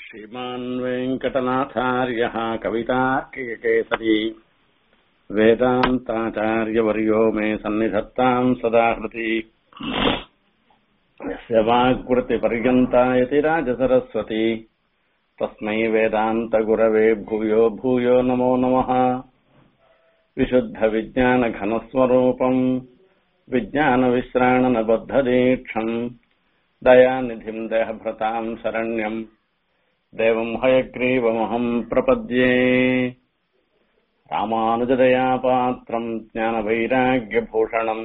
श्रीमान् वेङ्कटनाथार्यः कवितार्किककेसरी वेदान्ताचार्यवर्यो मे सन्निधत्ताम् सदा हृति यस्य वाग्वृत्तिपर्यन्ता यति राजसरस्वती तस्मै वेदान्तगुरवे भूयो भूयो नमो नमः विशुद्धविज्ञानघनस्वरूपम् विज्ञानविश्राणनबद्धदीक्षम् दयानिधिम् देहभृताम् शरण्यम् देवम् हयग्रीवमहम् प्रपद्ये रामानुजदयापात्रम् ज्ञानवैराग्यभूषणम्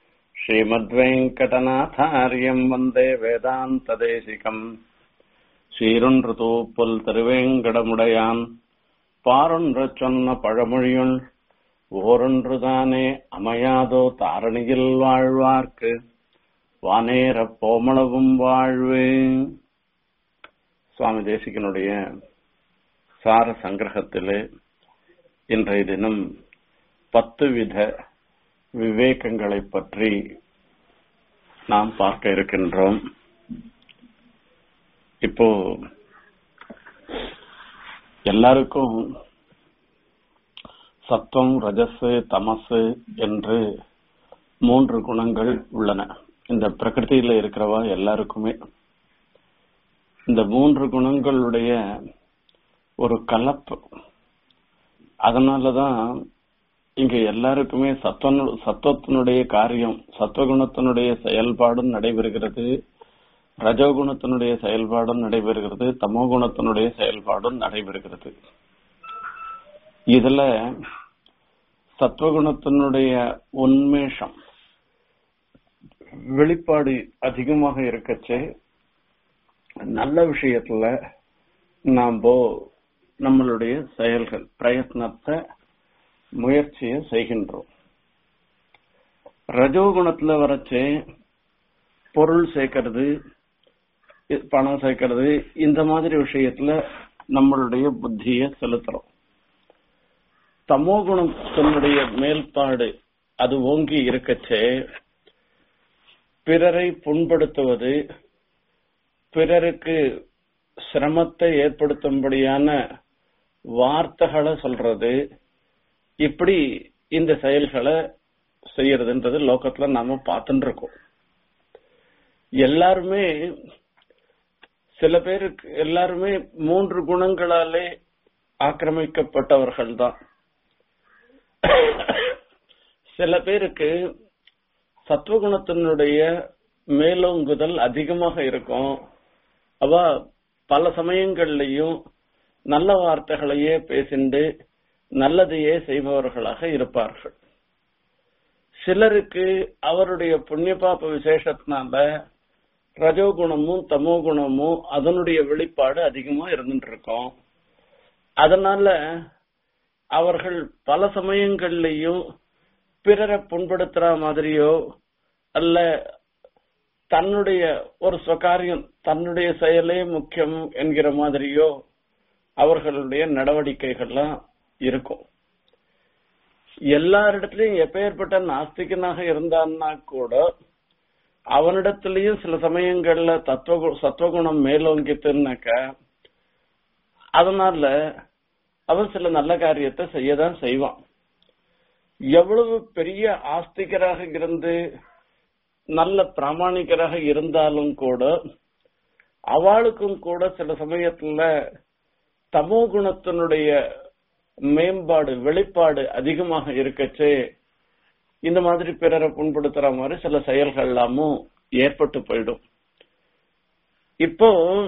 श्रीमद्वेङ्कटनाथार्यम् वन्दे வேதாந்ததேசிகம் சீரொன்றுதூப்புல் திருவேங்கடமுடையான் பாரொன்று சொன்ன பழமொழியுள் ஓரொன்றுதானே அமையாதோ தாரணியில் வாழ்வார்க்கு வானேரப் போமளவும் வாழ்வு சுவாமி தேசிகனுடைய சார சங்கிரகத்திலே இன்றைய தினம் பத்து வித விவேகங்களை பற்றி நாம் பார்க்க இருக்கின்றோம் இப்போ எல்லாருக்கும் சத்துவம் ரஜஸ் தமசு என்று மூன்று குணங்கள் உள்ளன இந்த பிரகிருதியில இருக்கிறவா எல்லாருக்குமே இந்த மூன்று குணங்களுடைய ஒரு கலப்பு அதனாலதான் இங்க எல்லாருக்குமே சத்துவ சத்துவத்தினுடைய காரியம் சத்துவகுணத்தினுடைய செயல்பாடும் நடைபெறுகிறது ரஜோகுணத்தினுடைய செயல்பாடும் நடைபெறுகிறது தமோ குணத்தினுடைய செயல்பாடும் நடைபெறுகிறது இதுல சத்துவகுணத்தினுடைய உன்மேஷம் வெளிப்பாடு அதிகமாக இருக்கச்சே நல்ல விஷயத்துல நாம் நம்மளுடைய செயல்கள் பிரயத்னத்தை முயற்சியை செய்கின்றோம் ரஜோகுணத்துல வரச்சே பொருள் சேர்க்கறது பணம் சேர்க்கறது இந்த மாதிரி விஷயத்துல நம்மளுடைய புத்திய செலுத்துறோம் தமோ குணத்தினுடைய மேல்பாடு அது ஓங்கி இருக்கச்சே பிறரை புண்படுத்துவது பிறருக்கு சிரமத்தை ஏற்படுத்தும்படியான வார்த்தைகளை சொல்றது இப்படி இந்த செயல்களை செய்யறதுன்றது லோகத்துல நாம பார்த்துட்டு இருக்கோம் எல்லாருமே சில பேருக்கு எல்லாருமே மூன்று குணங்களாலே ஆக்கிரமிக்கப்பட்டவர்கள் தான் சில பேருக்கு சத்துவகுணத்தினுடைய மேலோங்குதல் அதிகமாக இருக்கும் அவ பல சமயங்கள்லயும் நல்ல வார்த்தைகளையே பேசிண்டு நல்லதையே செய்பவர்களாக இருப்பார்கள் சிலருக்கு அவருடைய புண்ணிய பாப்ப விசேஷத்தினால ரஜோகுணமும் தமோ குணமும் அதனுடைய வெளிப்பாடு அதிகமா இருந்துட்டு இருக்கும் அதனால அவர்கள் பல சமயங்கள்லயும் பிறரை புண்படுத்துற மாதிரியோ அல்ல தன்னுடைய ஒரு சுகாரியம் தன்னுடைய செயலே முக்கியம் என்கிற மாதிரியோ அவர்களுடைய நடவடிக்கைகள்லாம் இருக்கும் எல்லாரிடத்திலையும் எப்பேற்பட்ட நாஸ்திகனாக இருந்தான்னா கூட அவனிடத்திலையும் சில சமயங்கள்ல தத்துவ சத்துவகுணம் மேலோங்கித்துனாக்க அதனால அவன் சில நல்ல காரியத்தை செய்யதான் செய்வான் எவ்வளவு பெரிய ஆஸ்திகராக இருந்து நல்ல பிராமணிகராக இருந்தாலும் கூட அவளுக்கும் கூட சில சமயத்துல தமோ குணத்தினுடைய மேம்பாடு வெளிப்பாடு அதிகமாக இருக்கச்சே இந்த மாதிரி பிறரை புண்படுத்துற மாதிரி சில செயல்கள் எல்லாமும் ஏற்பட்டு போயிடும் இப்போ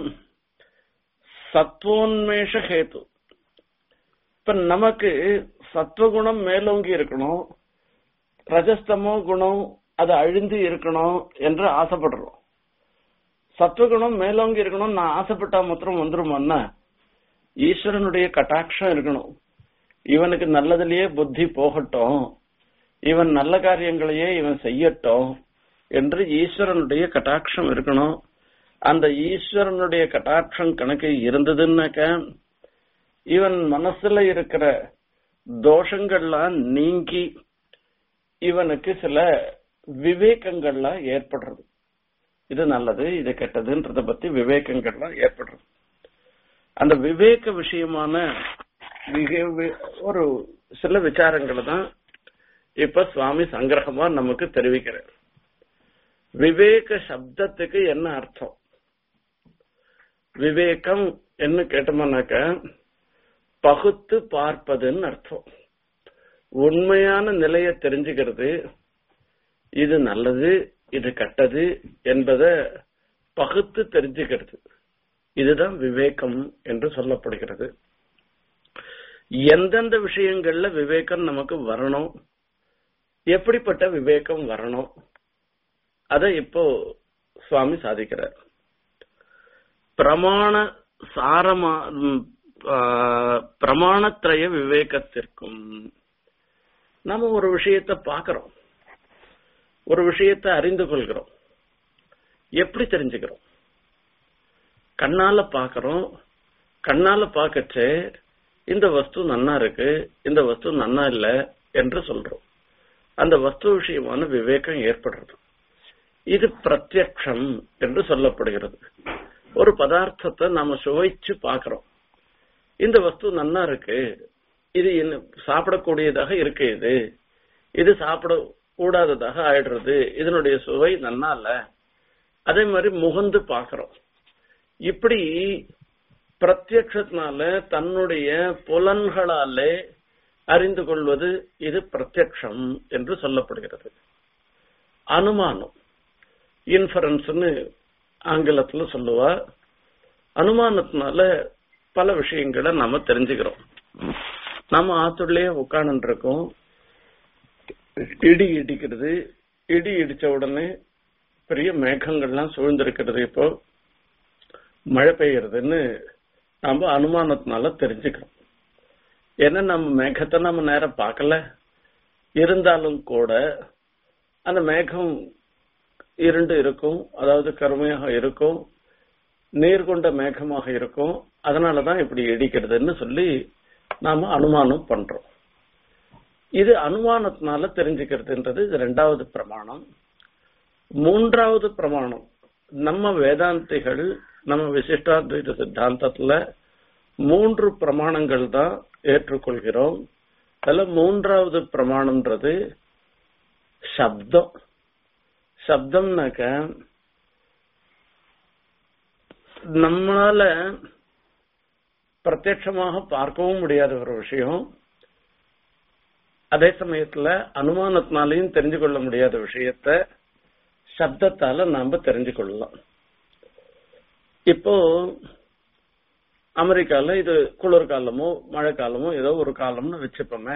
சத்வோன்மேஷ ஹேத்து இப்ப நமக்கு சத்வகுணம் மேலோங்கி இருக்கணும் ரஜஸ்தமோ குணம் அது அழிந்து இருக்கணும் என்று ஆசைப்படுறோம் சத்வகுணம் மேலோங்கி இருக்கணும் நான் ஆசைப்பட்டா மாத்திரம் வந்துருமான்னா ஈஸ்வரனுடைய கட்டாட்சம் இருக்கணும் இவனுக்கு நல்லதுலயே புத்தி போகட்டும் இவன் நல்ல காரியங்களையே இவன் செய்யட்டும் என்று ஈஸ்வரனுடைய கட்டாட்சம் இருக்கணும் அந்த ஈஸ்வரனுடைய கட்டாட்சம் கணக்கு இருந்ததுன்னாக்க இவன் மனசுல இருக்கிற தோஷங்கள்லாம் நீங்கி இவனுக்கு சில விவேகங்கள்லாம் ஏற்படுறது இது நல்லது இது கெட்டதுன்றத பத்தி விவேகங்கள்லாம் ஏற்படுறது அந்த விவேக விஷயமான விவே- வி- ஒரு சில விசாரங்களை தான் இப்ப சுவாமி சங்கிரகமா நமக்கு தெரிவிக்கிறார் விவேக சப்தத்துக்கு என்ன அர்த்தம் விவேகம் என்ன கேட்டோம்னாக்க பகுத்து பார்ப்பதுன்னு அர்த்தம் உண்மையான நிலையை தெரிஞ்சுக்கிறது இது நல்லது இது கெட்டது என்பதை பகுத்து தெரிஞ்சுக்கிறது இதுதான் விவேகம் என்று சொல்லப்படுகிறது எந்தெந்த விஷயங்கள்ல விவேகம் நமக்கு வரணும் எப்படிப்பட்ட விவேகம் வரணும் அதை இப்போ சுவாமி சாதிக்கிறார் பிரமாண சாரமா ம், ஆ, பிரமாணத்ரய விவேகத்திற்கும் நம்ம ஒரு விஷயத்தை பார்க்கிறோம் ஒரு விஷயத்தை அறிந்து கொள்கிறோம் எப்படி தெரிஞ்சுக்கிறோம் கண்ணால பார்க்கிறோம் கண்ணால பார்க்கச்சே இந்த வஸ்து நன்னா இருக்கு இந்த வஸ்து நன்னா இல்ல என்று சொல்றோம் அந்த வஸ்து விஷயமான விவேகம் ஏற்படுறது இது பிரத்யக்ஷம் என்று சொல்லப்படுகிறது ஒரு பதார்த்தத்தை நாம சுவைச்சு பார்க்கிறோம் இந்த வஸ்து நன்னா இருக்கு இது என்ன சாப்பிடக்கூடியதாக இருக்கு இது இது சாப்பிட கூடாததாக ஆயிடுறது இதனுடைய சுவை நன்னா இல்ல அதே மாதிரி முகந்து பார்க்கிறோம் இப்படி பிரத்யக்ஷத்தினால தன்னுடைய புலன்களாலே அறிந்து கொள்வது இது பிரத்யக்ஷம் என்று சொல்லப்படுகிறது அனுமானம் இன்ஃபரன்ஸ்னு ஆங்கிலத்துல சொல்லுவா அனுமானத்தினால பல விஷயங்களை நாம தெரிஞ்சுக்கிறோம் நம்ம ஆத்துள்ளே உட்கார்ந்து இருக்கோம் இடி இடிக்கிறது இடி இடிச்ச உடனே பெரிய மேகங்கள்லாம் சூழ்ந்திருக்கிறது இப்போ மழை பெய்யறதுன்னு நம்ம அனுமானத்தினால தெரிஞ்சுக்கிறோம் ஏன்னா நம்ம மேகத்தை நம்ம நேரம் பார்க்கல இருந்தாலும் கூட அந்த மேகம் இருண்டு இருக்கும் அதாவது கருமையாக இருக்கும் நீர் கொண்ட மேகமாக இருக்கும் அதனாலதான் இப்படி இடிக்கிறதுன்னு சொல்லி நாம அனுமானம் பண்றோம் இது அனுமானத்தினால தெரிஞ்சுக்கிறதுன்றது இது ரெண்டாவது பிரமாணம் மூன்றாவது பிரமாணம் நம்ம வேதாந்திகள் நம்ம விசிஷ்டாத்வைத சித்தாந்தத்துல மூன்று பிரமாணங்கள் தான் ஏற்றுக்கொள்கிறோம் அதுல மூன்றாவது பிரமாணம்ன்றது சப்தம் சப்தம்னாக்க நம்மளால பிரத்யட்சமாக பார்க்கவும் முடியாத ஒரு விஷயம் அதே சமயத்துல அனுமானத்தினாலையும் தெரிஞ்சு கொள்ள முடியாத விஷயத்த சப்தத்தால நாம தெரிஞ்சு கொள்ளலாம் இப்போ அமெரிக்கால இது குளிர்காலமோ மழை காலமோ ஏதோ ஒரு காலம்னு வச்சுப்போமே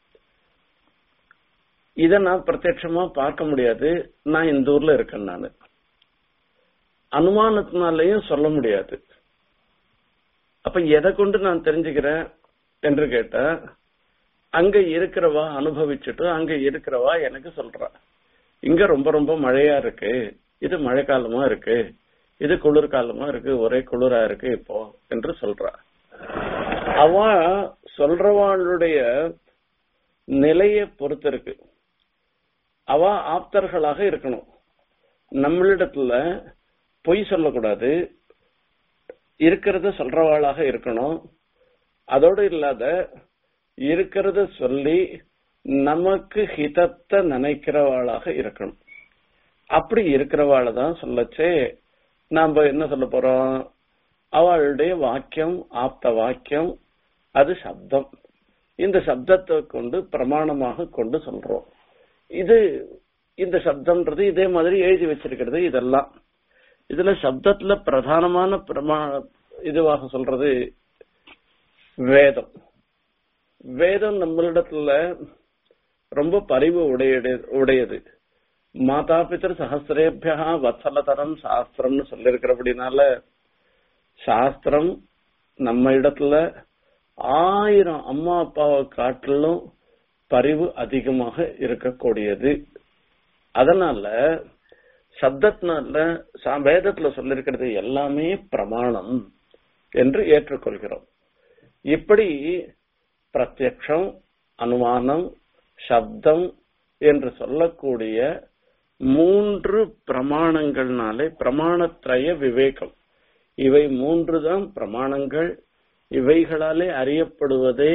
இத நான் பிரத்யட்சமா பார்க்க முடியாது நான் இந்த ஊர்ல இருக்கேன் நானு அனுமானத்தினாலையும் சொல்ல முடியாது அப்ப எதை கொண்டு நான் தெரிஞ்சுக்கிறேன் என்று கேட்டா அங்க இருக்கிறவா அனுபவிச்சுட்டு அங்க இருக்கிறவா எனக்கு சொல்றா இங்க ரொம்ப ரொம்ப மழையா இருக்கு இது மழைக்காலமா இருக்கு இது குளிர்காலமா இருக்கு ஒரே குளிரா இருக்கு இப்போ என்று சொல்றா அவ சொல்றவாளுடைய நிலையை பொறுத்து இருக்கு அவ ஆப்தர்களாக இருக்கணும் நம்மளிடத்துல பொய் சொல்லக்கூடாது இருக்கிறத சொல்றவாளாக இருக்கணும் அதோடு இல்லாத இருக்கிறத சொல்லி நமக்கு ஹிதத்தை நினைக்கிறவாளாக இருக்கணும் அப்படி இருக்கிறவாளை தான் சொல்லச்சே நாம என்ன சொல்ல போறோம் அவளுடைய வாக்கியம் ஆப்த வாக்கியம் அது சப்தம் இந்த சப்தத்தை கொண்டு பிரமாணமாக கொண்டு சொல்றோம் இது இந்த சப்தம்ன்றது இதே மாதிரி எழுதி வச்சிருக்கிறது இதெல்லாம் இதுல சப்தத்துல பிரதானமான பிரமா இதுவாக சொல்றது வேதம் வேதம் நம்மளிடத்துல ரொம்ப பரிவு உடைய உடையது மாதா பித்தர் சகசிரேபியா வத்சலதரம் சாஸ்திரம்னு சொல்லிருக்கிறபடினால சாஸ்திரம் நம்ம இடத்துல ஆயிரம் அம்மா அப்பாவை காட்டிலும் பரிவு அதிகமாக இருக்கக்கூடியது அதனால சப்தத்தினால சா- வேதத்துல சொல்லிருக்கிறது எல்லாமே பிரமாணம் என்று ஏற்றுக்கொள்கிறோம் இப்படி பிரத்யக்ஷம் அனுமானம் சப்தம் என்று சொல்லக்கூடிய மூன்று பிரமாணங்கள்னாலே பிரமாணத்ரய விவேகம் இவை மூன்று தான் பிரமாணங்கள் இவைகளாலே அறியப்படுவதே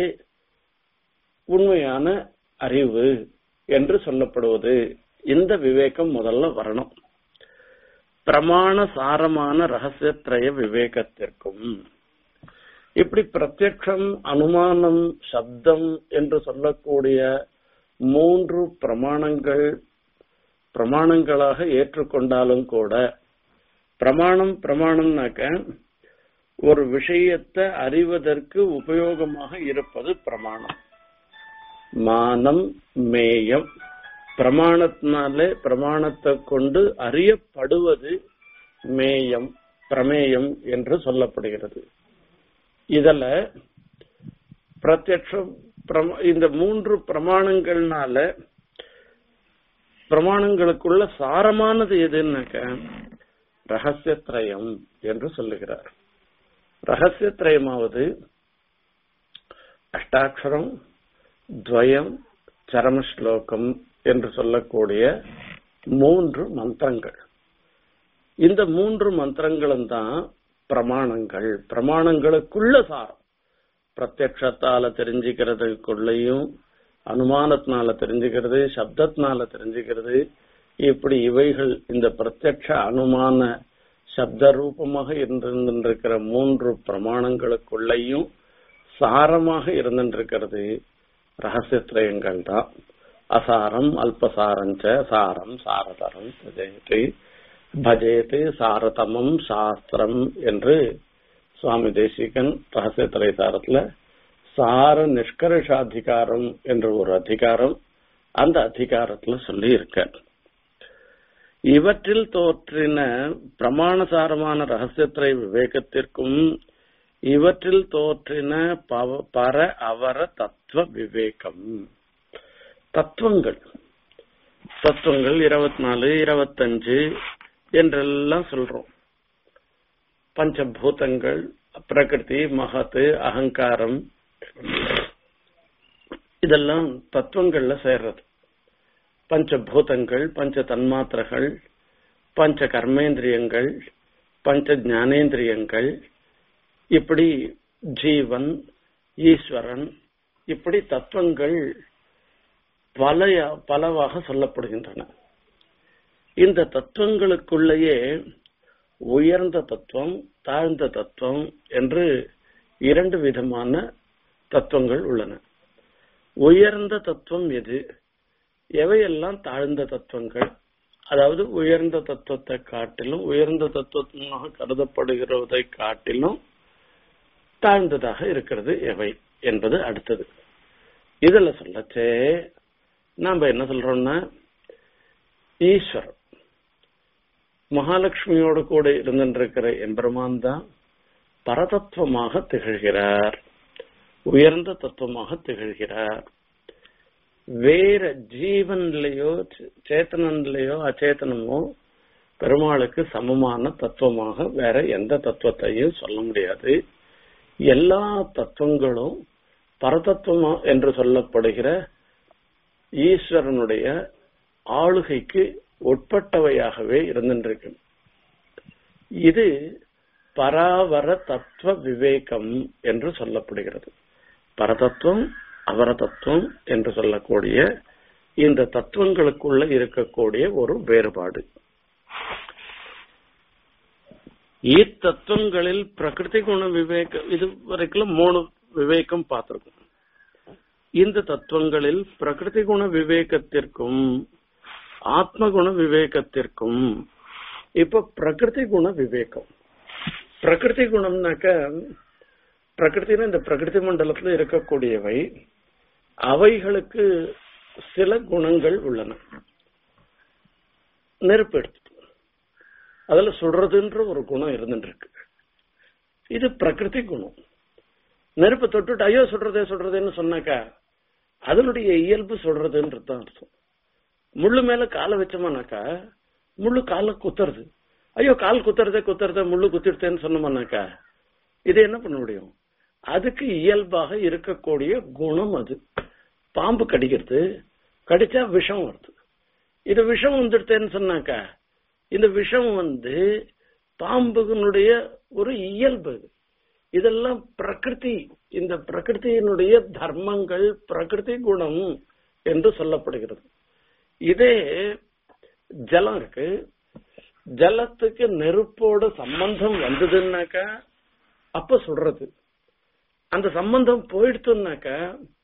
உண்மையான அறிவு என்று சொல்லப்படுவது இந்த விவேகம் முதல்ல வரணும் பிரமாண சாரமான ரகசியத்திரய விவேகத்திற்கும் இப்படி பிரத்யக்ஷம் அனுமானம் சப்தம் என்று சொல்லக்கூடிய மூன்று பிரமாணங்கள் பிரமாணங்களாக ஏற்றுக்கொண்டாலும் கூட பிரமாணம் பிரமாணம்னாக்க ஒரு விஷயத்தை அறிவதற்கு உபயோகமாக இருப்பது பிரமாணம் மானம் மேயம் பிரமாணத்தினாலே பிரமாணத்தை கொண்டு அறியப்படுவது மேயம் பிரமேயம் என்று சொல்லப்படுகிறது இதுல பிரத்யட்சம் இந்த மூன்று பிரமாணங்கள்னால பிரமாணங்களுக்குள்ள சாரமானது எதுன்னாக்க ரகசியத்ரயம் என்று சொல்லுகிறார் ரகசியத்ரயமாவது அஷ்டாட்சரம் துவயம் சரம ஸ்லோகம் என்று சொல்லக்கூடிய மூன்று மந்திரங்கள் இந்த மூன்று மந்திரங்களும் தான் பிரமாணங்கள் பிரமாணங்களுக்குள்ள சாரம் பிரத்யக்ஷத்தால தெரிஞ்சுக்கிறதுக்குள்ளேயும் அனுமானத்தினால தெரிஞ்சுக்கிறது சப்தத்தினால தெரிஞ்சுக்கிறது இப்படி இவைகள் இந்த பிரத்யக்ஷ அனுமான சப்த ரூபமாக இருந்திருக்கிற மூன்று பிரமாணங்களுக்குள்ளேயும் சாரமாக இருந்திருக்கிறது ரகசியத்திரயங்கள் தான் அசாரம் அல்பசாரஞ்ச சாரம் சாரதரம் பஜயத்து பஜேத்து சாரதமம் சாஸ்திரம் என்று சுவாமி தேசிகன் ரகசியத்திரை சாரத்துல சார நிஷ்கர்ஷாதிகாரம் என்ற ஒரு அதிகாரம் அந்த அதிகாரத்துல சொல்லி இருக்க இவற்றில் தோற்றின பிரமாணசாரமான ரகசியத்திரை விவேகத்திற்கும் இவற்றில் தோற்றின பர அவர தத்துவ விவேகம் தத்துவங்கள் தத்துவங்கள் இருபத்தி நாலு இருபத்தஞ்சு என்றெல்லாம் சொல்றோம் பஞ்சபூதங்கள் பிரகிருதி மகத்து அகங்காரம் இதெல்லாம் தத்துவங்கள்ல சேர்றது பஞ்சபூதங்கள் பஞ்ச தன்மாத்திரங்கள் பஞ்ச கர்மேந்திரியங்கள் பஞ்ச ஞானேந்திரியங்கள் இப்படி ஜீவன் ஈஸ்வரன் இப்படி தத்துவங்கள் பல பலவாக சொல்லப்படுகின்றன இந்த தத்துவங்களுக்குள்ளேயே உயர்ந்த தத்துவம் தாழ்ந்த தத்துவம் என்று இரண்டு விதமான தத்துவங்கள் உள்ளன உயர்ந்த தத்துவம் எது எவையெல்லாம் தாழ்ந்த தத்துவங்கள் அதாவது உயர்ந்த தத்துவத்தை காட்டிலும் உயர்ந்த தத்துவமாக கருதப்படுகிறதை காட்டிலும் தாழ்ந்ததாக இருக்கிறது எவை என்பது அடுத்தது இதுல சொல்லச்சே நாம என்ன சொல்றோம்னா ஈஸ்வரன் மகாலட்சுமியோடு கூட இருந்திருக்கிற எம்பெருமான் தான் பரதத்துவமாக திகழ்கிறார் உயர்ந்த தத்துவமாக திகழ்கிறார் வேற ஜீவன்லயோ சேத்தனன்லயோ அச்சேதனமோ பெருமாளுக்கு சமமான தத்துவமாக வேற எந்த தத்துவத்தையும் சொல்ல முடியாது எல்லா தத்துவங்களும் பரதத்துவம் என்று சொல்லப்படுகிற ஈஸ்வரனுடைய ஆளுகைக்கு உட்பட்டவையாகவே இருந்திருக்கு இது பராவர தத்துவ விவேகம் என்று சொல்லப்படுகிறது பரதத்துவம் அவர தத்துவம் என்று சொல்லக்கூடிய இந்த தத்துவங்களுக்குள்ள இருக்கக்கூடிய ஒரு வேறுபாடு இத்தத்துவங்களில் பிரகிருதி குண விவேகம் இது வரைக்கும் மூணு விவேகம் பார்த்திருக்கோம் இந்த தத்துவங்களில் பிரகிருதி குண விவேகத்திற்கும் ஆத்ம குண விவேகத்திற்கும் இப்ப பிரகிருதி குண விவேகம் பிரகிருதி குணம்னாக்க பிரகிருத்தின இந்த பிரகிருதி மண்டலத்துல இருக்கக்கூடியவை அவைகளுக்கு சில குணங்கள் உள்ளன நெருப்பு எடுத்து அதுல சுடுறதுன்ற ஒரு குணம் இருந்துட்டு இருக்கு இது பிரகிருதி குணம் நெருப்பு தொட்டுட்டு ஐயோ சுடுறதே சுடுறதுன்னு சொன்னாக்கா அதனுடைய இயல்பு சுடுறதுன்றது தான் அர்த்தம் முள்ளு மேல காலை வச்சோமானாக்கா முள்ளு கால குத்துறது ஐயோ கால் குத்துறதே குத்துறத முள்ளு குத்திடுதேன்னு சொன்னோம்னாக்கா இது என்ன பண்ண முடியும் அதுக்கு இயல்பாக இருக்கக்கூடிய குணம் அது பாம்பு கடிக்கிறது கடிச்சா விஷம் வருது இது விஷம் வந்துடுத்தேன்னு சொன்னாக்கா இந்த விஷம் வந்து பாம்புனுடைய ஒரு இயல்பு இதெல்லாம் பிரகிருதி இந்த பிரகிருதியினுடைய தர்மங்கள் பிரகிருதி குணம் என்று சொல்லப்படுகிறது இதே ஜலம் இருக்கு ஜலத்துக்கு நெருப்போட சம்பந்தம் வந்ததுன்னாக்கா அப்ப சுடுறது அந்த சம்பந்தம் போயிடுத்துனாக்கா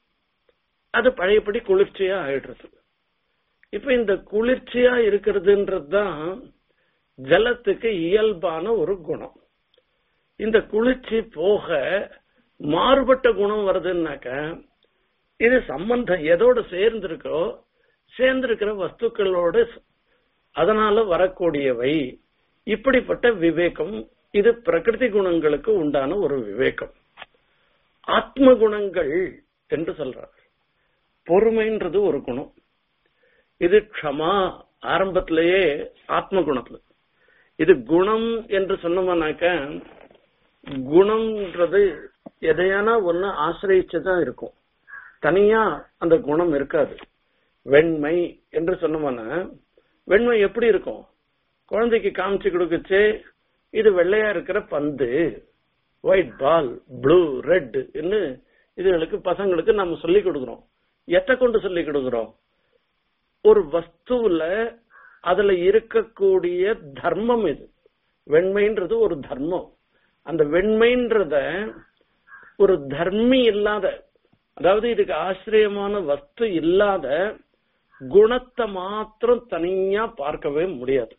அது பழையபடி குளிர்ச்சியா ஆயிடுறது இப்ப இந்த குளிர்ச்சியா இருக்கிறதுன்றதுதான் ஜலத்துக்கு இயல்பான ஒரு குணம் இந்த குளிர்ச்சி போக மாறுபட்ட குணம் வருதுன்னாக்க இது சம்பந்தம் எதோட சேர்ந்திருக்கோ சேர்ந்திருக்கிற வஸ்துக்களோட அதனால வரக்கூடியவை இப்படிப்பட்ட விவேகம் இது பிரகிருதி குணங்களுக்கு உண்டான ஒரு விவேகம் ஆத்ம குணங்கள் என்று சொல்றார் பொறுமைன்றது ஒரு குணம் இது க்ஷமா ஆரம்பத்திலேயே ஆத்ம குணத்துல இது குணம் என்று சொன்னோம்னாக்க குணம்ன்றது எதையானா ஒண்ணு ஆசிரியச்சுதான் இருக்கும் தனியா அந்த குணம் இருக்காது வெண்மை என்று சொன்னோம்னா வெண்மை எப்படி இருக்கும் குழந்தைக்கு காமிச்சு கொடுக்குச்சு இது வெள்ளையா இருக்கிற பந்து ஒயிட் பால் ப்ளூ ரெட் இதுகளுக்கு பசங்களுக்கு நம்ம சொல்லி கொடுக்கிறோம் எத்தை கொண்டு சொல்லி கொடுக்கிறோம் ஒரு வஸ்துவுல அதுல இருக்கக்கூடிய தர்மம் இது வெண்மைன்றது ஒரு தர்மம் அந்த வெண்மைன்றத ஒரு தர்மி இல்லாத அதாவது இதுக்கு ஆசிரியமான வஸ்து இல்லாத குணத்தை மாத்திரம் தனியா பார்க்கவே முடியாது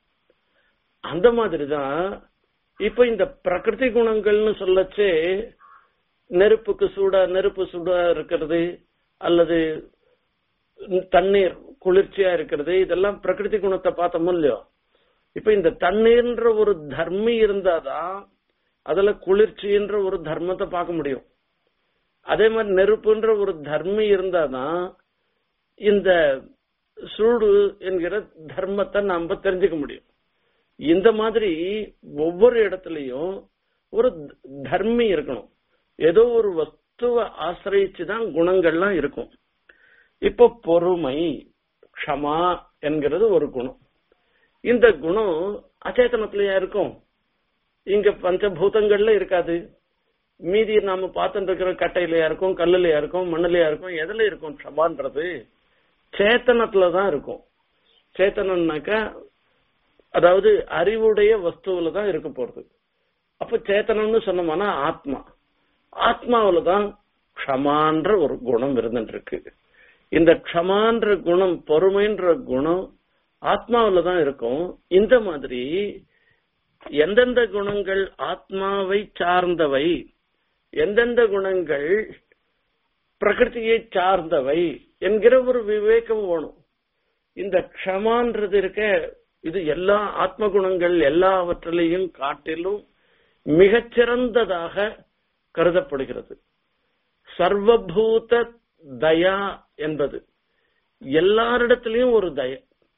அந்த மாதிரிதான் இப்ப இந்த பிரகிருதி குணங்கள்னு சொல்லச்சே நெருப்புக்கு சூடா நெருப்பு சூடா இருக்கிறது அல்லது தண்ணீர் குளிர்ச்சியா இருக்கிறது இதெல்லாம் பிரகிருதி குணத்தை பார்த்தோம் இல்லையோ இப்ப இந்த தண்ணீர்ன்ற ஒரு தர்மி இருந்தாதான் அதுல குளிர்ச்சின்ற ஒரு தர்மத்தை பார்க்க முடியும் அதே மாதிரி நெருப்புன்ற ஒரு தர்மி இருந்தாதான் இந்த சூடு என்கிற தர்மத்தை நாம தெரிஞ்சுக்க முடியும் இந்த மாதிரி ஒவ்வொரு இடத்துலயும் ஒரு தர்மி இருக்கணும் ஏதோ ஒரு வஸ்துவை ஆசிரிச்சுதான் குணங்கள்லாம் இருக்கும் இப்போ பொறுமை க்ஷமா என்கிறது ஒரு குணம் இந்த குணம் அச்சேதனத்திலயா இருக்கும் இங்க பஞ்சபூதங்கள்ல இருக்காது மீதி நாம பார்த்துட்டு இருக்கிற கட்டையிலயா இருக்கும் கல்லுலயா இருக்கும் மண்ணுலயா இருக்கும் எதுல இருக்கும் க்ஷமான்றது சேத்தனத்துலதான் இருக்கும் சேத்தனம்னாக்கா அதாவது அறிவுடைய வஸ்துவில தான் இருக்க போறது அப்ப சேத்தனம்னு சொன்னோம்னா ஆத்மா ஆத்மாவில தான் க்ஷமான்ற ஒரு குணம் இருந்துட்டு இருக்கு இந்த க்ஷமான்ற குணம் பொறுமைன்ற குணம் ஆத்மாவில தான் இருக்கும் இந்த மாதிரி எந்தெந்த குணங்கள் ஆத்மாவை சார்ந்தவை எந்தெந்த குணங்கள் பிரகிருதியை சார்ந்தவை என்கிற ஒரு விவேகம் வேணும் இந்த க்ஷமான்றது இருக்க இது எல்லா ஆத்ம குணங்கள் எல்லாவற்றிலையும் காட்டிலும் மிகச்சிறந்ததாக கருதப்படுகிறது சர்வபூத தயா என்பது எல்லாரிடத்திலையும் ஒரு தய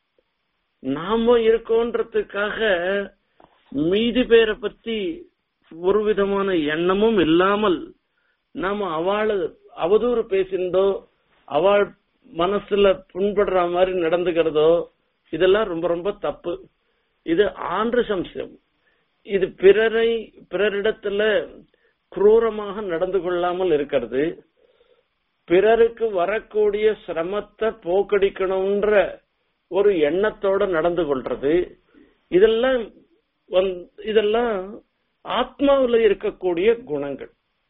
நாம இருக்கோன்றதுக்காக மீதி பேரை பத்தி ஒரு விதமான எண்ணமும் இல்லாமல் நாம அவளை அவதூறு பேசிந்தோ அவள் மனசுல புண்படுற மாதிரி நடந்துக்கிறதோ இதெல்லாம் ரொம்ப ரொம்ப தப்பு இது ஆண்டு சம்சம் இது பிறரை பிறரிடத்துல குரூரமாக நடந்து கொள்ளாமல் இருக்கிறது பிறருக்கு வரக்கூடிய சிரமத்தை போக்கடிக்கணும்ன்ற ஒரு எண்ணத்தோட நடந்து கொள்றது இதெல்லாம் இதெல்லாம் ஆத்மாவில் இருக்கக்கூடிய குணங்கள்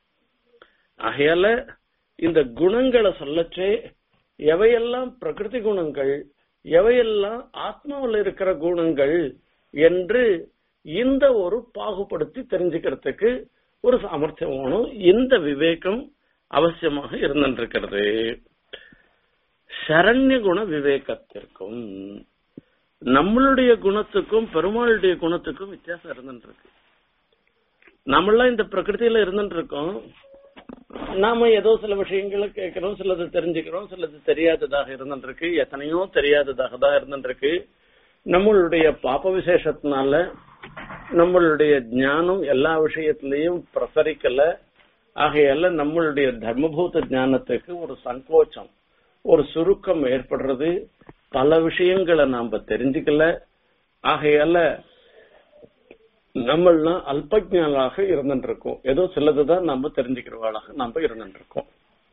ஆகையால இந்த குணங்களை சொல்லச்சே எவையெல்லாம் பிரகிருதி குணங்கள் எவையெல்லாம் ஆத்மாவில் இருக்கிற குணங்கள் என்று இந்த ஒரு பாகுபடுத்தி தெரிஞ்சுக்கிறதுக்கு ஒரு சாமர்த்தியம் வேணும் இந்த விவேகம் அவசியமாக இருந்திருக்கிறது சரண்ய குண விவேகத்திற்கும் நம்மளுடைய குணத்துக்கும் பெருமாளுடைய குணத்துக்கும் வித்தியாசம் இருந்துருக்கு நம்மளாம் இந்த பிரகிருதியில இருந்துட்டு இருக்கோம் நாம ஏதோ சில விஷயங்களை கேட்கிறோம் சிலது தெரிஞ்சுக்கிறோம் சிலது தெரியாததாக இருந்துருக்கு எத்தனையோ தெரியாததாக தான் இருந்துருக்கு நம்மளுடைய பாப்ப விசேஷத்தினால நம்மளுடைய ஞானம் எல்லா விஷயத்திலையும் பிரசரிக்கல ஆகையால நம்மளுடைய தர்மபூத ஞானத்துக்கு ஒரு சங்கோச்சம் ஒரு சுருக்கம் ஏற்படுறது பல விஷயங்களை நாம தெரிஞ்சுக்கல ஆகையால நம்மளாம் அல்பஜானாக இருந்துட்டு இருக்கோம் ஏதோ சிலதுதான் நம்ம தெரிஞ்சுக்கிறவாளாக நம்ம இருந்துட்டு இருக்கோம்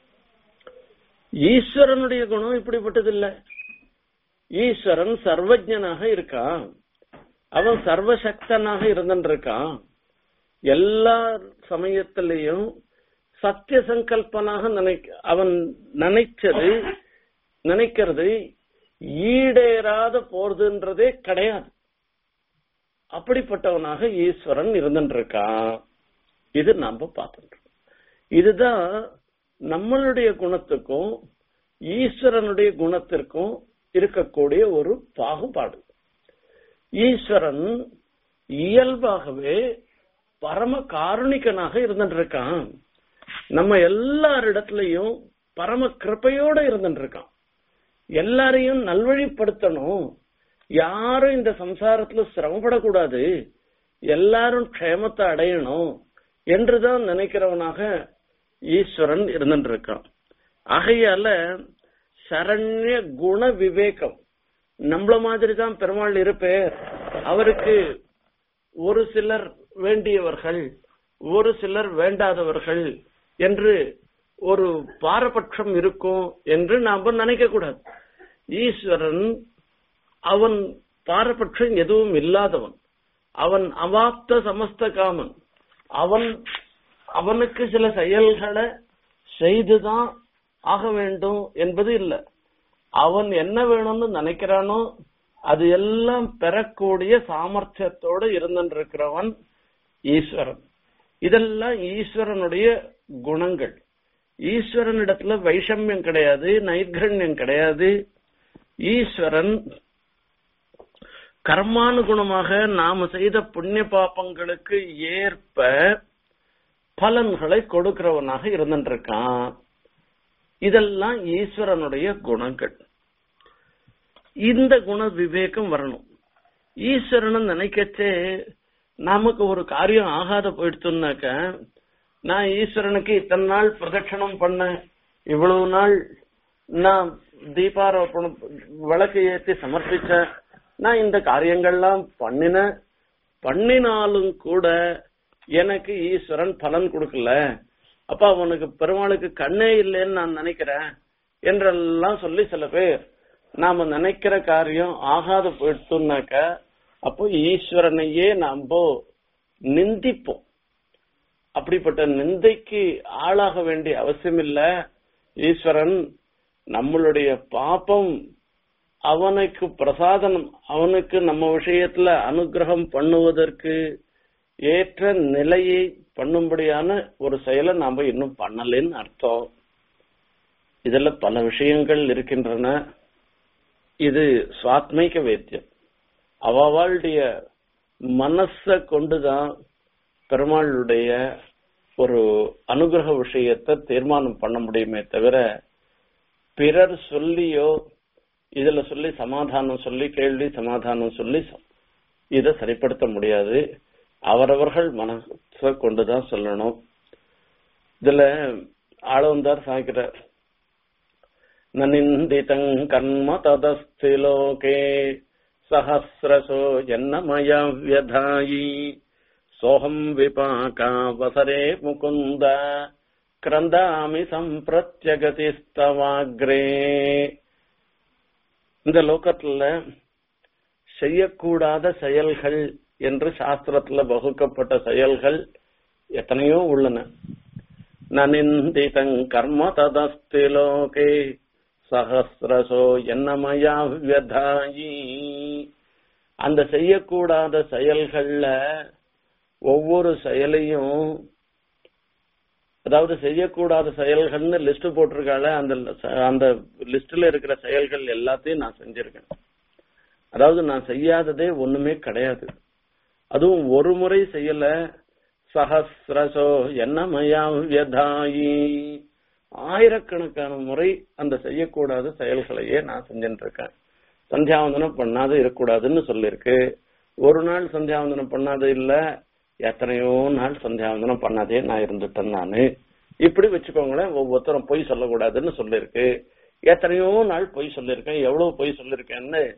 ஈஸ்வரனுடைய குணம் இப்படிப்பட்டது இல்ல ஈஸ்வரன் சர்வஜனாக இருக்கான் அவன் சர்வசக்தனாக இருந்துட்டு இருக்கான் எல்லா சமயத்திலையும் சத்திய சங்கல்பனாக நினைக்க அவன் நினைச்சது நினைக்கிறது ஈடேறாத போறதுன்றதே கிடையாது அப்படிப்பட்டவனாக ஈஸ்வரன் இருந்துட்டு இருக்கான் இது நாம பார்த்துட்டு இதுதான் நம்மளுடைய குணத்துக்கும் ஈஸ்வரனுடைய குணத்திற்கும் இருக்கக்கூடிய ஒரு பாகுபாடு ஈஸ்வரன் இயல்பாகவே பரம காருணிகனாக இருந்துட்டு இருக்கான் நம்ம எல்லாரிடத்துலயும் பரம கிருப்பையோட இருந்துட்டு இருக்கான் எல்லாரையும் நல்வழிப்படுத்தணும் யாரும் இந்த சம்சாரத்துல சிரமப்படக்கூடாது எல்லாரும் க்ஷேமத்தை அடையணும் என்றுதான் நினைக்கிறவனாக ஈஸ்வரன் இருந்துட்டு இருக்கான் ஆகையால சரண்ய குண விவேகம் நம்மள மாதிரி தான் பெருமாள் இருப்பேர் அவருக்கு ஒரு சிலர் வேண்டியவர்கள் ஒரு சிலர் வேண்டாதவர்கள் என்று ஒரு பாரபட்சம் இருக்கும் என்று நாம நினைக்க கூடாது ஈஸ்வரன் அவன் பாரபட்சம் எதுவும் இல்லாதவன் அவன் அவாப்த சமஸ்த காமன் அவன் அவனுக்கு சில செயல்களை செய்துதான் ஆக வேண்டும் என்பது இல்லை அவன் என்ன வேணும்னு நினைக்கிறானோ அது எல்லாம் பெறக்கூடிய சாமர்த்தியத்தோடு இருந்திருக்கிறவன் ஈஸ்வரன் இதெல்லாம் ஈஸ்வரனுடைய குணங்கள் ஈஸ்வரனிடத்துல வைஷமியம் கிடையாது நைர்கண்யம் கிடையாது ஈஸ்வரன் கர்மானுகுணமாக நாம செய்த புண்ணிய பாப்பங்களுக்கு ஏற்ப பலன்களை கொடுக்கிறவனாக இருந்துருக்கான் இதெல்லாம் ஈஸ்வரனுடைய குணங்கள் இந்த குண விவேகம் வரணும் ஈஸ்வரன் நினைக்கச்சே நமக்கு ஒரு காரியம் ஆகாத போயிடுச்சுன்னாக்க நான் ஈஸ்வரனுக்கு இத்தனை நாள் பிரதட்சணம் பண்ண இவ்வளவு நாள் நான் தீபாரோபணம் விளக்கு ஏற்றி சமர்ப்பிச்ச நான் இந்த காரியங்கள்லாம் பண்ணின பண்ணினாலும் கூட எனக்கு ஈஸ்வரன் பலன் கொடுக்கல அப்ப அவனுக்கு பெருமாளுக்கு கண்ணே இல்லைன்னு நான் நினைக்கிறேன் என்றெல்லாம் சொல்லி சில பேர் நாம நினைக்கிற காரியம் ஆகாத போயிடுச்சுனாக்க அப்போ ஈஸ்வரனையே நாம நிந்திப்போம் அப்படிப்பட்ட நிந்தைக்கு ஆளாக வேண்டிய அவசியம் இல்ல ஈஸ்வரன் நம்மளுடைய பாப்பம் அவனுக்கு பிரசாதனம் அவனுக்கு நம்ம விஷயத்துல அனுகிரகம் பண்ணுவதற்கு ஏற்ற நிலையை பண்ணும்படியான ஒரு செயலை நாம இன்னும் பண்ணலன்னு அர்த்தம் இதுல பல விஷயங்கள் இருக்கின்றன இது சுவாத்மைக வேத்தியம் அவளுடைய மனச கொண்டுதான் பெருமாளுடைய ஒரு அனுகிரக விஷயத்தை தீர்மானம் பண்ண முடியுமே தவிர பிறர் சொல்லியோ இதுல சொல்லி சமாதானம் சொல்லி கேள்வி சமாதானம் சொல்லி இதை சரிப்படுத்த முடியாது அவரவர்கள் மனச கொண்டுதான் சொல்லணும் இதுல ஆளவந்தார் சாய்க்கிறார் நனிந்திதங் கர்ம ததஸ்தி லோகே சஹசிரசோ ஜன்னமய வியதாயி சோகம் விபாகாவசரே முகுந்த கிரந்தாமி சம்பிரத்யகதிஸ்தவாக்ரே இந்த லோகத்துல செய்யக்கூடாத செயல்கள் என்று சாஸ்திரத்துல வகுக்கப்பட்ட செயல்கள் எத்தனையோ உள்ளன நனிந்திதங் கர்ம ததஸ்தி லோகே சஹசிரசோ என்னமயா வியதாயி அந்த செய்யக்கூடாத செயல்கள்ல ஒவ்வொரு செயலையும் அதாவது செய்யக்கூடாத செயல்கள்னு லிஸ்ட் போட்டிருக்கால அந்த அந்த லிஸ்ட்ல இருக்கிற செயல்கள் எல்லாத்தையும் நான் செஞ்சிருக்கேன் அதாவது நான் செய்யாததே ஒண்ணுமே கிடையாது அதுவும் ஒரு முறை செய்யல சஹசிரசோ என்னமயா வியதாயி ஆயிரக்கணக்கான முறை அந்த செய்யக்கூடாத செயல்களையே நான் செஞ்சுட்டு இருக்கேன் சந்தியாவந்தனம் பண்ணாத இருக்கக்கூடாதுன்னு சொல்லிருக்கு ஒரு நாள் சந்தியாவந்தனம் பண்ணாத இல்ல எத்தனையோ நாள் சந்தியாவந்தனம் பண்ணாதே நான் இருந்துட்டேன் நானு இப்படி வச்சுக்கோங்களேன் ஒவ்வொருத்தரும் பொய் சொல்லக்கூடாதுன்னு சொல்லிருக்கு எத்தனையோ நாள் பொய் சொல்லிருக்கேன் எவ்வளவு பொய் சொல்லிருக்கேன்னு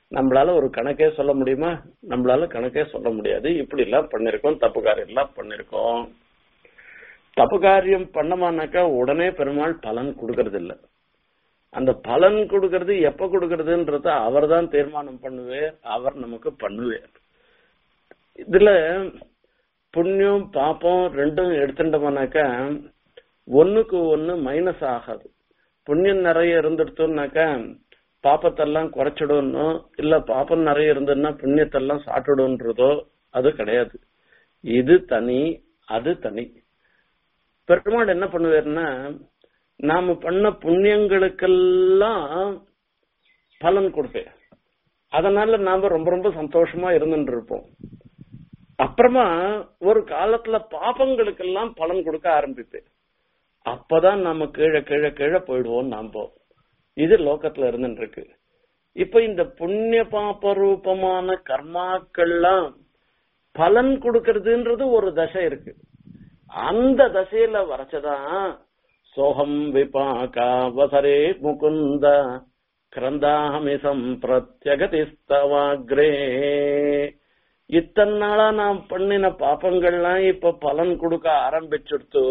நம்மளால ஒரு கணக்கே சொல்ல முடியுமா நம்மளால கணக்கே சொல்ல முடியாது இப்படி எல்லாம் பண்ணிருக்கோம் தப்பு காரியம் எல்லாம் பண்ணிருக்கோம் தப்பு காரியம் பண்ணமானாக்கா உடனே பெருமாள் பலன் கொடுக்கறது இல்ல அந்த பலன் கொடுக்கறது எப்ப கொடுக்கறதுன்றத அவர் தான் தீர்மானம் பண்ணுவார் அவர் நமக்கு பண்ணுவார் இதுல புண்ணியம் பாப்பம் ரெண்டும் எடுத்துட்டோம்னாக்கா ஒண்ணுக்கு ஒண்ணு மைனஸ் ஆகாது புண்ணியம் நிறைய இருந்துடுத்தோம்னாக்கா பாப்பத்தெல்லாம் குறைச்சிடணும் இல்ல பாப்பம் நிறைய இருந்ததுன்னா புண்ணியத்தெல்லாம் சாப்பிடுன்றதோ அது கிடையாது இது தனி அது தனி பெருமாள் என்ன பண்ணுவாருன்னா நாம பண்ண புண்ணியங்களுக்கெல்லாம் பலன் கொடுப்பேன் அதனால நாம ரொம்ப ரொம்ப சந்தோஷமா இருந்துட்டு இருப்போம் அப்புறமா ஒரு காலத்துல பாப்பங்களுக்கெல்லாம் பலன் கொடுக்க ஆரம்பிப்பேன் அப்பதான் நம்ம கீழே கீழே கீழே போயிடுவோம் நாம இது லோகத்துல இருந்துட்டு இருக்கு இப்ப இந்த புண்ணிய பாப்ப ரூபமான கர்மாக்கள்லாம் பலன் கொடுக்கறதுன்றது ஒரு தசை இருக்கு அந்த தசையில வரைச்சதான் சோகம் விபாகா வசரே முகுந்த கிரந்தாமி சம்பிரத்யகதிஸ்தவாக்ரே இத்தனை நாளா நான் பண்ணின பாப்பங்கள்லாம் இப்ப பலன் கொடுக்க ஆரம்பிச்சுடுத்து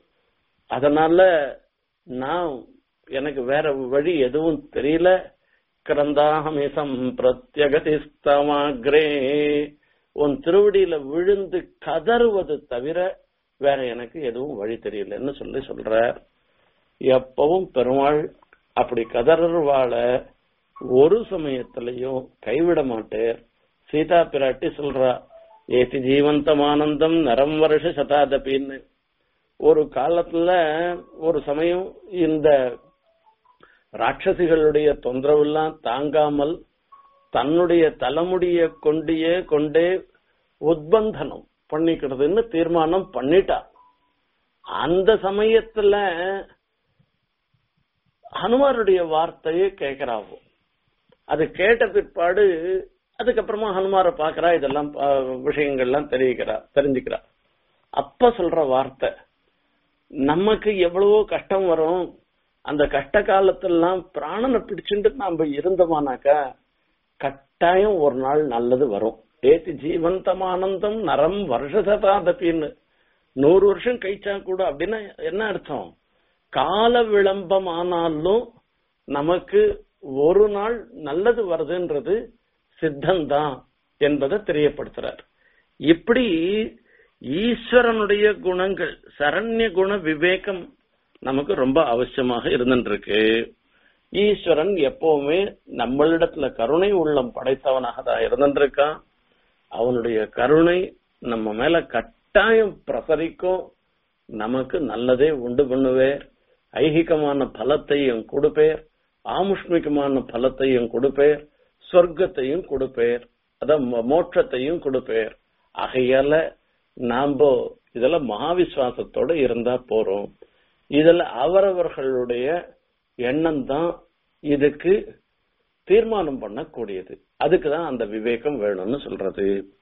அதனால நான் எனக்கு வேற வழி எதுவும் தெரியல கிரந்தாமி சம்பிரத்யகதிஸ்தவாக்ரே உன் திருவடியில விழுந்து கதறுவது தவிர வேற எனக்கு எதுவும் வழி தெரியலன்னு சொல்லி சொல்றார் எப்பவும் பெருமாள் அப்படி கதறுவாள ஒரு சமயத்திலையும் கைவிட மாட்டேர் சீதா பிராட்டி சொல்றா ஏசி ஜீவந்தமானந்தம் நரம் வருஷ சதாதபின்னு ஒரு காலத்துல ஒரு சமயம் இந்த ராட்சசிகளுடைய தொந்தரவெல்லாம் தாங்காமல் தன்னுடைய தலைமுடிய கொண்டியே கொண்டே உத்பந்தனம் பண்ணிக்கிறதுன்னு தீர்மானம் பண்ணிட்டா அந்த சமயத்துல ஹனுமாருடைய வார்த்தையை கேட்கிறாவோ அது கேட்ட பிற்பாடு அதுக்கப்புறமா ஹனுமாரை பாக்குறா இதெல்லாம் விஷயங்கள்லாம் தெரிவிக்கிறா தெரிஞ்சுக்கிறா அப்ப சொல்ற வார்த்தை நமக்கு எவ்வளவோ கஷ்டம் வரும் அந்த கஷ்ட காலத்திலாம் பிராணனை பிடிச்சுட்டு நாம இருந்தோமானாக்கா கட்டாயம் ஒரு நாள் நல்லது வரும் ஏத்தி ஜீவந்தமானந்தம் நரம் வருஷசதாதப்பின்னு நூறு வருஷம் கழிச்சா கூட அப்படின்னா என்ன அர்த்தம் கால விளம்பம் ஆனாலும் நமக்கு ஒரு நாள் நல்லது வருதுன்றது சித்தம்தான் என்பதை தெரியப்படுத்துறார் இப்படி ஈஸ்வரனுடைய குணங்கள் சரண்ய குண விவேகம் நமக்கு ரொம்ப அவசியமாக இருந்துருக்கு ஈஸ்வரன் எப்பவுமே நம்மளிடத்துல கருணை உள்ளம் படைத்தவனாக தான் இருந்துருக்கான் அவனுடைய கருணை நம்ம மேல கட்டாயம் பிரசரிக்கும் நமக்கு நல்லதே உண்டு பண்ணுவேர் ஐகிகமான பலத்தையும் கொடுப்பேர் ஆமுஷ்மிகமான பலத்தையும் கொடுப்பேர் சொர்க்கத்தையும் கொடுப்பேர் அதான் மோட்சத்தையும் கொடுப்பேர் ஆகையால நாம இதுல மகாவிஸ்வாசத்தோட இருந்தா போறோம் இதுல அவரவர்களுடைய எண்ணம் தான் இதுக்கு தீர்மானம் பண்ணக்கூடியது அதுக்குதான் அந்த விவேகம் வேணும்னு சொல்றது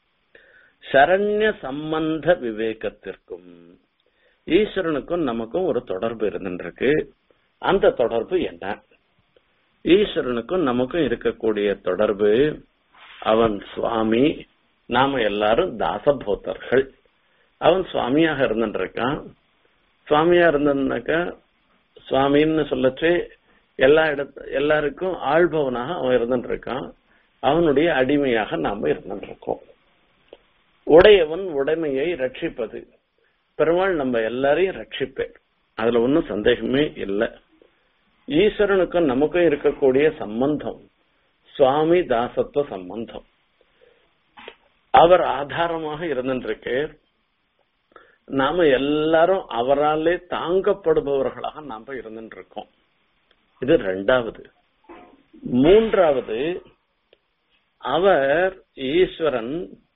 சரண்ய சம்பந்த விவேகத்திற்கும் ஈஸ்வரனுக்கும் நமக்கும் ஒரு தொடர்பு இருந்துருக்கு அந்த தொடர்பு என்ன ஈஸ்வரனுக்கும் நமக்கும் இருக்கக்கூடிய தொடர்பு அவன் சுவாமி நாம எல்லாரும் தாசபோத்தர்கள் அவன் சுவாமியாக இருந்துருக்கான் சுவாமியா இருந்ததுனாக்கா சுவாமின்னு சொல்லச்சு எல்லா இடத்து எல்லாருக்கும் ஆள்பவனாக அவன் இருந்துட்டு இருக்கான் அவனுடைய அடிமையாக நாம இருந்துட்டு இருக்கோம் உடையவன் உடைமையை ரட்சிப்பது பெருமாள் நம்ம எல்லாரையும் ரட்சிப்பேன் அதுல ஒன்னும் சந்தேகமே இல்லை ஈஸ்வரனுக்கும் நமக்கும் இருக்கக்கூடிய சம்பந்தம் சுவாமி தாசத்துவ சம்பந்தம் அவர் ஆதாரமாக இருந்துருக்கு நாம எல்லாரும் அவராலே தாங்கப்படுபவர்களாக நாம இருந்துட்டு இருக்கோம் இது ரெண்டாவது மூன்றாவது அவர் ஈஸ்வரன்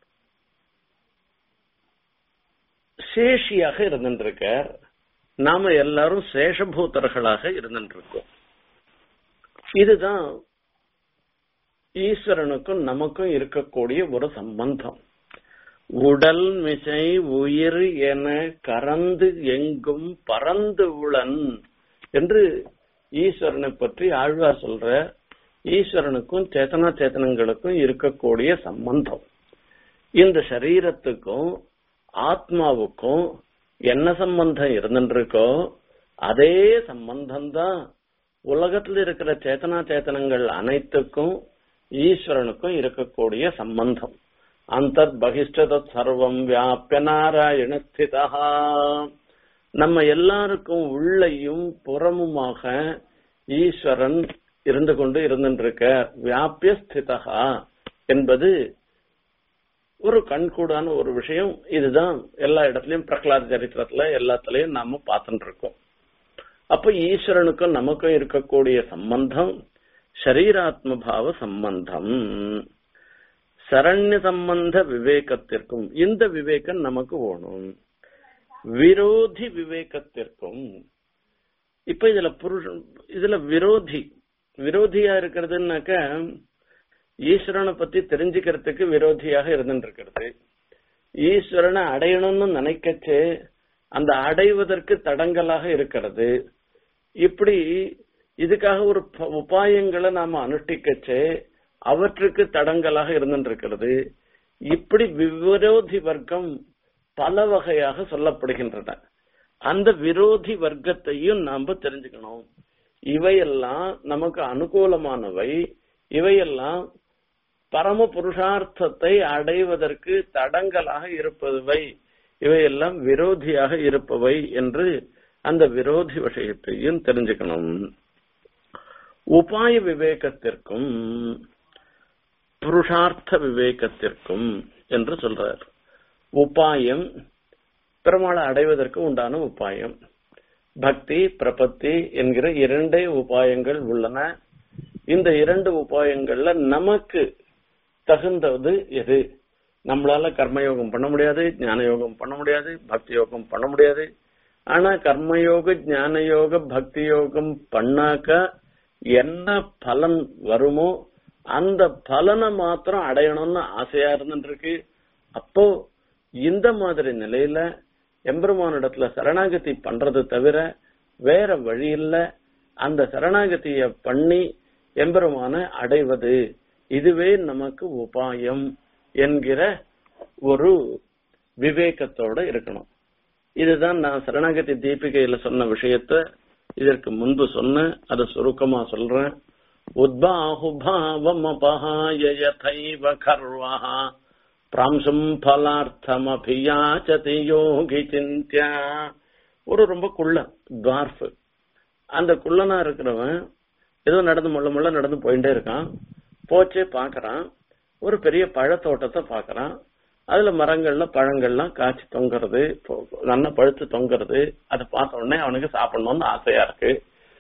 சேஷியாக இருந்துருக்கார் நாம எல்லாரும் சேஷபூத்தர்களாக இருந்துருக்கோம் இதுதான் ஈஸ்வரனுக்கும் நமக்கும் இருக்கக்கூடிய ஒரு சம்பந்தம் உடல் மிசை உயிர் என கறந்து எங்கும் பறந்து உளன் என்று ஈஸ்வரனை பற்றி ஆழ்வார் சொல்ற ஈஸ்வரனுக்கும் சேத்தனா சேத்தனங்களுக்கும் இருக்கக்கூடிய சம்பந்தம் இந்த சரீரத்துக்கும் ஆத்மாவுக்கும் என்ன சம்பந்தம் இருந்துருக்கோ அதே சம்பந்தம் தான் உலகத்தில் இருக்கிற சேத்தனா சேத்தனங்கள் அனைத்துக்கும் ஈஸ்வரனுக்கும் இருக்கக்கூடிய சம்பந்தம் அந்த பகிஷ்டத சர்வம் வியாபிய நாராயண ஸ்திதா நம்ம எல்லாருக்கும் உள்ளையும் புறமுமாக ஈஸ்வரன் இருந்து கொண்டு இருந்துருக்க வியாபிய ஸ்திதா என்பது ஒரு கண்கூடான ஒரு விஷயம் இதுதான் எல்லா இடத்துலயும் பிரகலாத சரித்திரத்துல எல்லாத்துலயும் நாம பார்த்துட்டு இருக்கோம் அப்ப ஈஸ்வரனுக்கும் நமக்கும் இருக்கக்கூடிய சம்பந்தம் ஷரீராத்ம பாவ சம்பந்தம் சரண்ய சம்பந்த விவேகத்திற்கும் இந்த விவேகம் நமக்கு வேணும் விரோதி விவேகத்திற்கும் இப்ப இதுல புருஷன் இதுல விரோதி விரோதியா இருக்கிறதுனாக்க ஈஸ்வரனை பத்தி தெரிஞ்சுக்கிறதுக்கு விரோதியாக இருந்துட்டு இருக்கிறது ஈஸ்வரனை அடையணும்னு நினைக்கச்சு அந்த அடைவதற்கு தடங்கலாக இருக்கிறது இப்படி இதுக்காக ஒரு ப- உபாயங்களை நாம அனுஷ்டிக்கச்சு அவற்றுக்கு தடங்கலாக இருந்துட்டு இருக்கிறது இப்படி விரோதி வர்க்கம் பல வகையாக சொல்லப்படுகின்றன அந்த விரோதி வர்க்கத்தையும் நாம தெரிஞ்சுக்கணும் இவையெல்லாம் நமக்கு அனுகூலமானவை இவையெல்லாம் பரம புருஷார்த்தத்தை அடைவதற்கு தடங்கலாக இருப்பவை இவையெல்லாம் விரோதியாக இருப்பவை என்று அந்த விரோதி விஷயத்தையும் தெரிஞ்சுக்கணும் உபாய விவேகத்திற்கும் புருஷார்த்த விவேகத்திற்கும் என்று சொல்றார் உபாயம் பெருமாளை அடைவதற்கு உண்டான உபாயம் பக்தி பிரபத்தி என்கிற இரண்டே உபாயங்கள் உள்ளன இந்த இரண்டு உபாயங்கள்ல நமக்கு தகுந்தது எது நம்மளால கர்மயோகம் பண்ண முடியாது ஞான யோகம் பண்ண முடியாது பக்தி யோகம் பண்ண முடியாது ஆனா கர்மயோக ஞான யோக பக்தி யோகம் பண்ணாக்க என்ன பலன் வருமோ அந்த பலனை மாத்திரம் அடையணும்னு ஆசையா இருந்துட்டு இருக்கு அப்போ இந்த மாதிரி நிலையில எம்பெருமானிடத்துல சரணாகதி பண்றது தவிர வேற வழி இல்ல அந்த சரணாகதிய பண்ணி எம்பெருமான அடைவது இதுவே நமக்கு உபாயம் என்கிற ஒரு விவேகத்தோட இருக்கணும் இதுதான் நான் சரணாகதி தீபிகையில சொன்ன விஷயத்த இதற்கு முன்பு சொன்னேன் அதை சுருக்கமா சொல்றேன் உத்பாஹுபாவம் அபஹாய யதைவ கர்வஹ பிராம்சும் பலார்த்தமபியாச்சதி யோகி சிந்தியா ஒரு ரொம்ப குள்ள டார்ஃப் அந்த குள்ளனா இருக்கிறவன் ஏதோ நடந்து முள்ள முள்ள நடந்து போயிட்டே இருக்கான் போச்சே பாக்குறான் ஒரு பெரிய பழத்தோட்டத்தை பாக்குறான் அதுல மரங்கள்ல பழங்கள்லாம் காய்ச்சி தொங்குறது பொ- நல்லா பழுத்து தொங்குறது அதை பார்த்த உடனே அவனுக்கு சாப்பிடணும்னு ஆசையா இருக்கு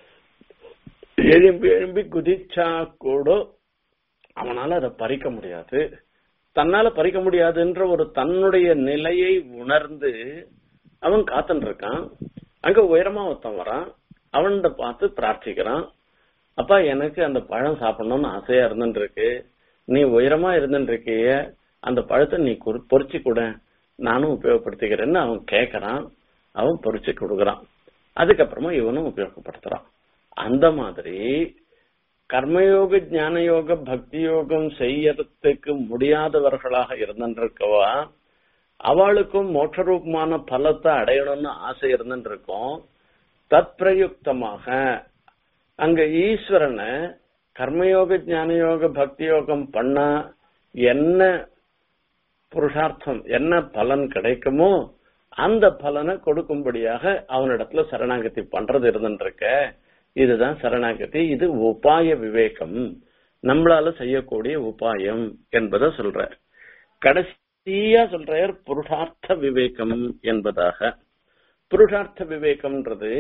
எழும்பி எழும்பி குதிச்சா கூட அவனால அதை பறிக்க முடியாது தன்னால பறிக்க முடியாதுன்ற ஒரு தன்னுடைய நிலையை உணர்ந்து அவன் காத்துட்டு இருக்கான் அங்க உயரமா ஒருத்தன் வரான் அவன்கிட்ட பார்த்து பிரார்த்திக்கிறான் அப்பா எனக்கு அந்த பழம் சாப்பிடணும்னு ஆசையா இருந்துட்டு இருக்கு நீ உயரமா இருந்துட்டு இருக்கிய அந்த பழத்தை நீ குறி- பொறிச்சு கொடு நானும் உபயோகப்படுத்திக்கிறேன்னு அவன் கேக்குறான் அவன் பொறிச்சு கொடுக்கறான் அதுக்கப்புறமா இவனும் உபயோகப்படுத்துறான் அந்த மாதிரி கர்மயோக ஞான யோக பக்தி யோகம் செய்யறதுக்கு முடியாதவர்களாக இருந்திருக்கவா அவளுக்கும் மோட்சரூபமான பலத்தை அடையணும்னு ஆசை இருந்துருக்கும் தற்பிரயுக்தமாக அங்க ஈஸ்வரனை கர்மயோக ஞான யோக பக்தி யோகம் பண்ணா என்ன புருஷார்த்தம் என்ன பலன் கிடைக்குமோ அந்த பலனை கொடுக்கும்படியாக அவனிடத்துல சரணாகதி பண்றது இருந்துருக்க இதுதான் சரணாகதி இது உபாய விவேகம் நம்மளால செய்யக்கூடிய உபாயம் என்பதை சொல்ற கடைசியா சொல்றார் புருஷார்த்த விவேகம் என்பதாக புருஷார்த்த விவேகம்ன்றது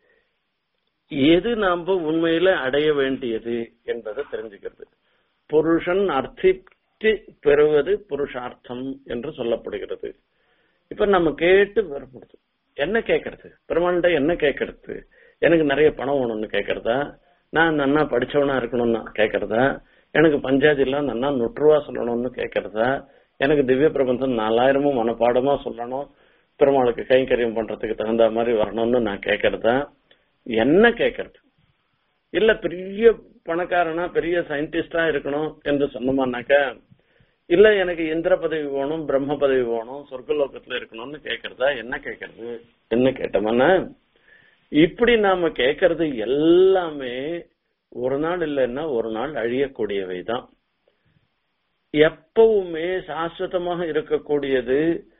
எது நாம உண்மையில அடைய வேண்டியது என்பதை தெரிஞ்சுக்கிறது புருஷன் அர்த்தித்து பெறுவது புருஷார்த்தம் என்று சொல்லப்படுகிறது இப்ப நம்ம கேட்டு வரப்படுது என்ன கேட்கறது பெருமாண்ட என்ன கேட்கறது எனக்கு நிறைய பணம் வேணும்னு கேட்கறதா நான் நன்னா படிச்சவனா இருக்கணும்னு கேட்கறதா எனக்கு பஞ்சாயத்துலாம் நன்னா நுற்றுவா சொல்லணும்னு கேட்கறதா எனக்கு திவ்ய பிரபந்தம் நாலாயிரமும் மனப்பாடமா சொல்லணும் பெருமாளுக்கு கைங்கரியம் பண்றதுக்கு தகுந்த மாதிரி வரணும்னு நான் கேட்கறதா என்ன கேட்கறது இல்ல பெரிய பணக்காரனா பெரிய சயின்டிஸ்டா இருக்கணும் என்று சொன்னோம்னாக்க இல்ல எனக்கு இந்திர பதவி வேணும் பிரம்ம பதவி வேணும் சொர்க்கலோகத்துல இருக்கணும்னு கேக்குறதா என்ன கேக்குறது என்ன கேட்டோம்னா இப்படி நாம கேக்குறது எல்லாமே ஒரு நாள் இல்லைன்னா ஒரு நாள் அழியக்கூடியவை தான் எப்பவுமே சாஸ்வதமாக இருக்கக்கூடியது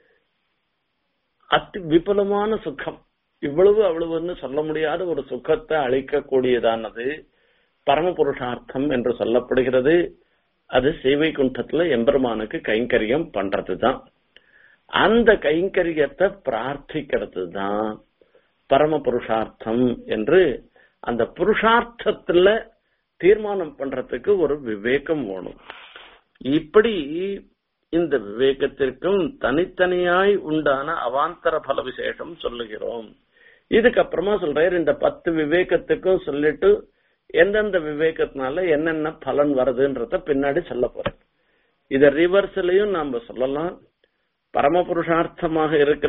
அத்தி விபுலமான சுகம் இவ்வளவு அவ்வளவுன்னு சொல்ல முடியாத ஒரு சுகத்தை அளிக்கக்கூடியதானது பரம புருஷார்த்தம் என்று சொல்லப்படுகிறது அது சேவை குண்டத்துல எம்பெருமானுக்கு கைங்கரியம் பண்றதுதான் அந்த கைங்கரியத்தை பிரார்த்திக்கிறது தான் பரம புருஷார்த்தம் என்று அந்த புருஷார்த்தத்துல தீர்மானம் பண்றதுக்கு ஒரு விவேகம் வேணும் இப்படி இந்த விவேகத்திற்கும் தனித்தனியாய் உண்டான அவாந்தர பல விசேஷம் சொல்லுகிறோம் இதுக்கப்புறமா சொல்றாரு இந்த பத்து விவேகத்துக்கும் சொல்லிட்டு எந்தெந்த விவேகத்தினால என்னென்ன பலன் வருதுன்றத பின்னாடி சொல்ல போறேன் இத ரிவர்ஸ்லயும் நாம சொல்லலாம் பரம புருஷார்த்தமாக இருக்கிற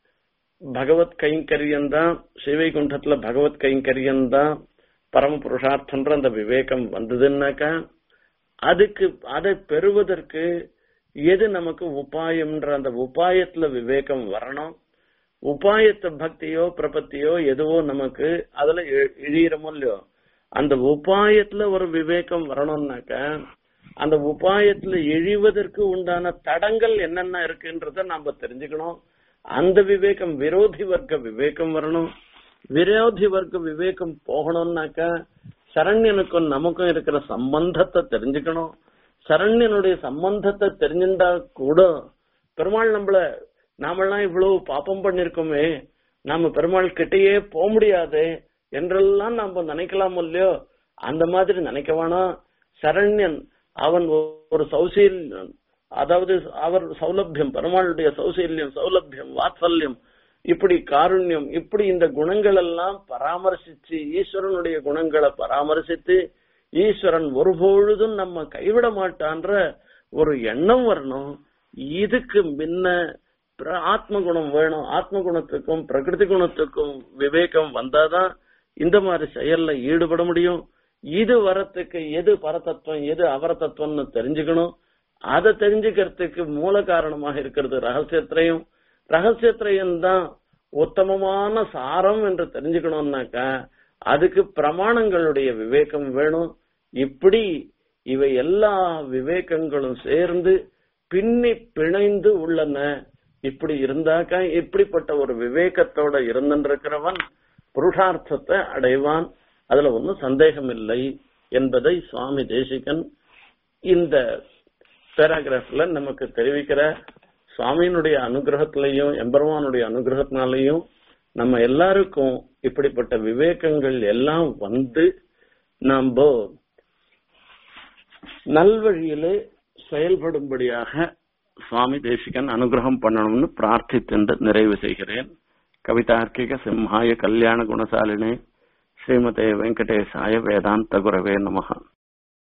பகவத் கைங்கரியம் தான் சிவைகுண்டத்துல பகவத் கைங்கரியம் தான் பரம புருஷார்த்தன்ற அந்த விவேகம் வந்ததுன்னாக்கா அதுக்கு அதை பெறுவதற்கு எது நமக்கு உபாயம்ன்ற அந்த உபாயத்துல விவேகம் வரணும் உபாயத்த பக்தியோ பிரபத்தியோ எதுவோ நமக்கு அதுல இழியிறமோ இல்லையோ அந்த உபாயத்துல ஒரு விவேகம் வரணும்னாக்க அந்த உபாயத்துல இழிவதற்கு உண்டான தடங்கள் என்னென்ன இருக்குன்றத நாம தெரிஞ்சுக்கணும் அந்த விவேகம் விரோதி வர்க்க விவேகம் வரணும் விரோதி வர்க்க விவேகம் போகணும்னாக்க சரண்யனுக்கும் நமக்கும் இருக்கிற சம்பந்தத்தை தெரிஞ்சுக்கணும் சரண்யனுடைய சம்பந்தத்தை தெரிஞ்சுட்டா கூட பெருமாள் நம்மள நாமெல்லாம் இவ்வளவு பாப்பம் பண்ணிருக்கோமே நாம பெருமாள் கிட்டேயே போக முடியாது என்றெல்லாம் நாம நினைக்கலாம் இல்லையோ அந்த மாதிரி நினைக்க வேணாம் சரண்யன் அவன் ஒரு சௌசீல்யம் அதாவது அவர் சௌலபியம் பெருமாளுடைய சௌசீல்யம் சௌலபியம் வாத்சல்யம் இப்படி காருண்யம் இப்படி இந்த குணங்கள் எல்லாம் பராமரிசிச்சு ஈஸ்வரனுடைய குணங்களை பராமரிசித்து ஈஸ்வரன் ஒருபொழுதும் நம்ம கைவிட மாட்டான்ற ஒரு எண்ணம் வரணும் இதுக்கு முன்ன ஆத்ம குணம் வேணும் ஆத்ம குணத்துக்கும் பிரகிருதி குணத்துக்கும் விவேகம் வந்தாதான் இந்த மாதிரி செயல்ல ஈடுபட முடியும் இது வரத்துக்கு எது பரதத்துவம் எது அவரதத்துவம்னு தெரிஞ்சுக்கணும் அதை தெரிஞ்சுக்கிறதுக்கு மூல காரணமாக இருக்கிறது ரகசியத்திரையும் ரகசியத்திரையும் தான் உத்தமமான சாரம் என்று தெரிஞ்சுக்கணும்னாக்கா அதுக்கு பிரமாணங்களுடைய விவேகம் வேணும் இப்படி இவை எல்லா விவேகங்களும் சேர்ந்து பின்னி பிணைந்து உள்ளன இப்படி இருந்தாக்கா இப்படிப்பட்ட ஒரு விவேகத்தோட இருந்திருக்கிறவன் புருஷார்த்தத்தை அடைவான் அதுல ஒன்றும் சந்தேகம் இல்லை என்பதை சுவாமி தேசிகன் இந்த பேராகிராஃப்ல நமக்கு தெரிவிக்கிற சுவாமியினுடைய அனுகிரகத்திலையும் எம்பெருமானுடைய அனுகிரகத்தினாலையும் நம்ம எல்லாருக்கும் இப்படிப்பட்ட விவேகங்கள் எல்லாம் வந்து நம்ம நல்வழியிலே செயல்படும்படியாக சுவாமி தேசிகன் அனுகிரகம் பண்ணணும்னு பிரார்த்தித்து நிறைவு செய்கிறேன் கவிதார்க்கிக சிம்ஹாய கல்யாண குணசாலினே ஸ்ரீமதே வெங்கடேசாய வேதாந்த குரவே நமகா